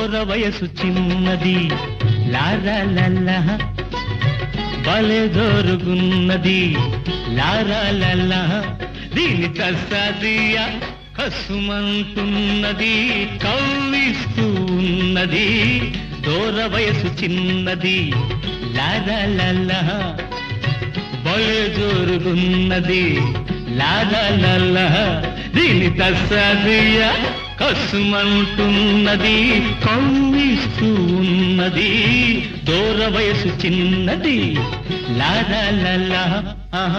దూర వయసు చిన్నది లారా లల్లా భలే జోరుగున్నది లారా లల్లా దీని కసాదియా కసుమంటున్నది కవ్విస్తూ ఉన్నది దూర వయసు చిన్నది లారా లల్లా భలే జోరుగున్నది లాలా లల్లా దీని తస్సదియ కసుమంటున్నది కవ్విస్తూ ఉన్నది దూర వయసు చిన్నది లాలా లల్లా ఆహా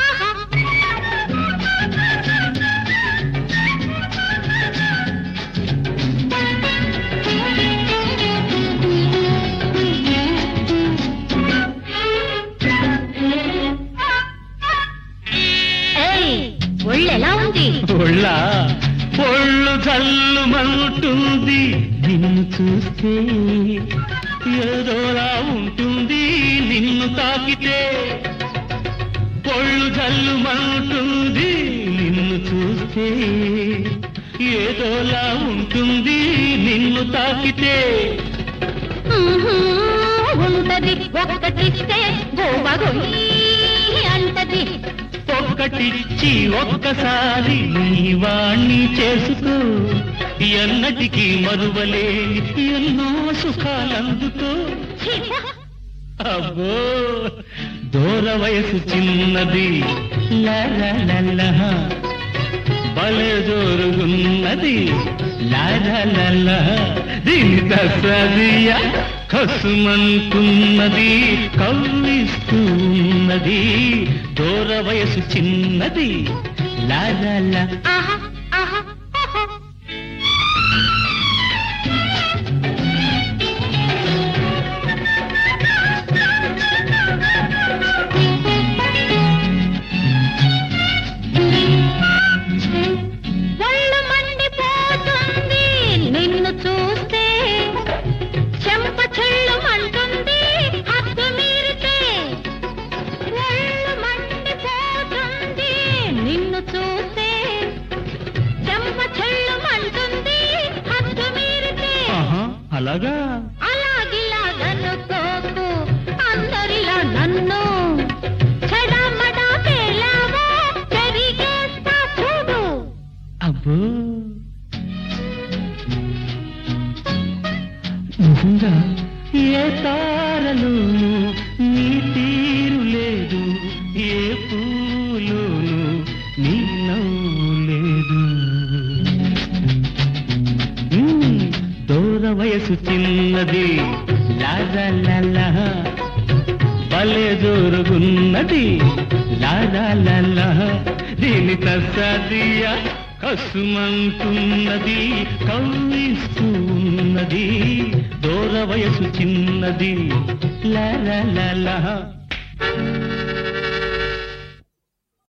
ఏయ్ ఒళ్ళెలా ఉంది ఒళ్ళ ఒళ్ళు చల్లుమంటుంది నిన్ను చూస్తే ఏదోలా ఉంటుంది నిన్ను తాకితే ఒళ్ళు చల్లుమంటుంది నిన్ను చూస్తే ఏదోలా ఉంటుంది నిన్ను తాకితే ఉహూ, ఉంటది ఒక్కటిస్తే గోబగొయ్యి అంటది ఒక్కటిచ్చి ఒక్కసారి నీ వాణ్ణి చేసుకో ఎన్నటికీ మరువలేని ఎన్నో సుఖాలందుకో ఛీ, పో. అబ్బో దూర వయసు చిన్నది లలలల భలే జోరుగున్నది లలలల దీని దసదియ కసుమంటున్నది కవ్విస్తూ ఉన్నది దూర వయసు చిన్నది లలల ఆహా ఆహా ఆహా. ఒళ్ళు మండిపోతుంది నిన్ను చూస్తే చెంప చెల్లుమంటుంది హద్దు మీరితే ఒళ్ళు మండిపోతుంది నిన్ను చూస్తే చెంప చెల్లుమంటుంది హద్దు మీరితే ఆహా అలాగా అలాగిలాగనుకోకు అందరిలా నన్ను చెడమడా పేలావో పెరిగేస్తా చూడు అబ్బో నిజంగా ఏ తారలోను నీ తీరు లేదు ఏ పూలోను నీ నవ్వు లేదు మ్మ్, దూర వయసు చిన్నది లాగా లలా భలే జోరుగున్నది లాలా లలా దీని తసదియ కసుమంటున్నది కవ్విస్తూ ఉన్నది దూర వయసు చిన్నది లలా